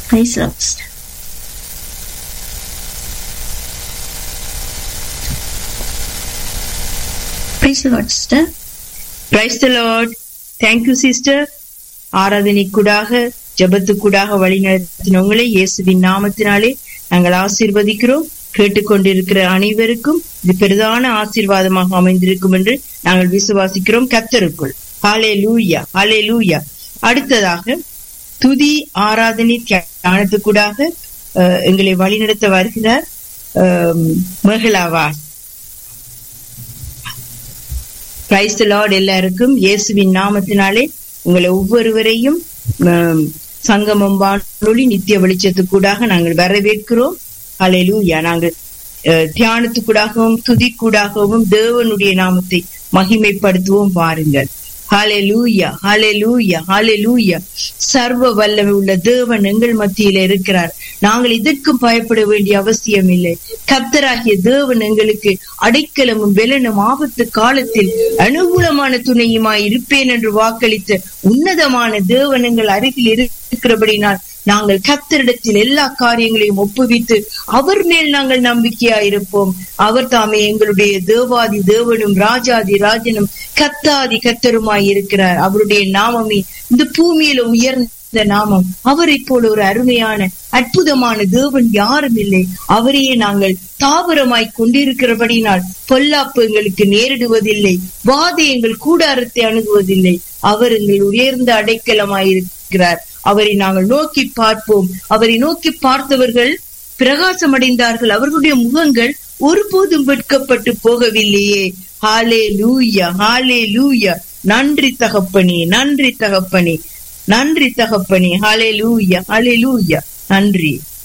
Praise the Lord. sister. Praise the Lord, sister. Praise the Lord thank you sister ஆராதனைக்கூடாக ஜபத்துக்கூடாக வழி நடத்தினவங்களை இயேசுவின் நாமத்தினாலே நாங்கள் ஆசீர்வதிக்கிறோம் கேட்டுக்கொண்டிருக்கிற அனைவருக்கும் இது பெரிதான ஆசீர்வாதமாக அமைந்திருக்கும் என்று நாங்கள் விசுவாசிக்கிறோம் கத்தருக்குள் ஹாலே லூயா ஹாலே லூயா அடுத்ததாக துதி ஆராதனை தியானத்துக்கூடாக அஹ், எங்களை வழிநடத்த வருகிறார் அஹ், மகிழாவாஸ் பிரைஸ் லார்ட் எல்லாருக்கும் இயேசுவின் நாமத்தினாலே உங்களை ஒவ்வொருவரையும் ஆம், சங்கமம் வானொலி நித்திய வெளிச்சத்துக்கூடாக நாங்கள் வரவேற்கிறோம் ஹalleluya நாங்கள் அஹ், தியானத்துக்கூடாகவும் துதிக்கூடாகவும் தேவனுடைய நாமத்தை மகிமைப்படுத்துவோம் பாருங்கள் ஹalleluya ஹalleluya ஹalleluya சர்வ வல்லமை உள்ள தேவன் எங்கள் மத்தியில இருக்கிறார் நாங்கள் இதற்கும் பயப்பட வேண்டிய அவசியம் இல்லை கர்த்தராகிய தேவன் எங்களுக்கு அடைக்கலமும் பெலனும் ஆபத்து காலத்தில் அனுகூலமான துணையுமாய் இருப்பேன் என்று வாக்களித்த உன்னதமான தேவன் எங்கள் அருகில் இருக்கிறபடினால் நாங்கள் கத்தரிடத்தில் எல்லா காரியங்களையும் ஒப்புவித்து அவர் மேல் நாங்கள் நம்பிக்கையா இருப்போம் அவர் தாமே எங்களுடைய தேவாதி தேவனும் ராஜாதி ராஜனும் கத்தாதி கத்தருமாய் இருக்கிறார் அவருடைய நாமமே இந்த பூமியில உயர்ந்த நாமம் அவரை போல ஒரு அருமையான அற்புதமான தேவன் யாரும் இல்லை அவரையே நாங்கள் தாவரமாய் கொண்டிருக்கிறபடினால் பொல்லாப்பு எங்களுக்கு நேரிடுவதில்லை வாதை எங்கள் கூடாரத்தை அணுகுவதில்லை அவர் எங்கள் உயர்ந்த அடைக்கலமாயிருக்கிறார் அவரை நாங்கள் நோக்கி பார்ப்போம் அவரை நோக்கி பார்த்தவர்கள் பிரகாசம் அடைந்தார்கள் அவர்களுடைய முகங்கள் ஒருபோதும் வெட்கப்பட்டு போகவில்லையே ஹாலே லூயா ஹாலே லூயா நன்றி தகப்பனே நன்றி தகப்பனே நன்றி தகப்பனே ஹாலே லூயா ஹாலே லூயா நன்றி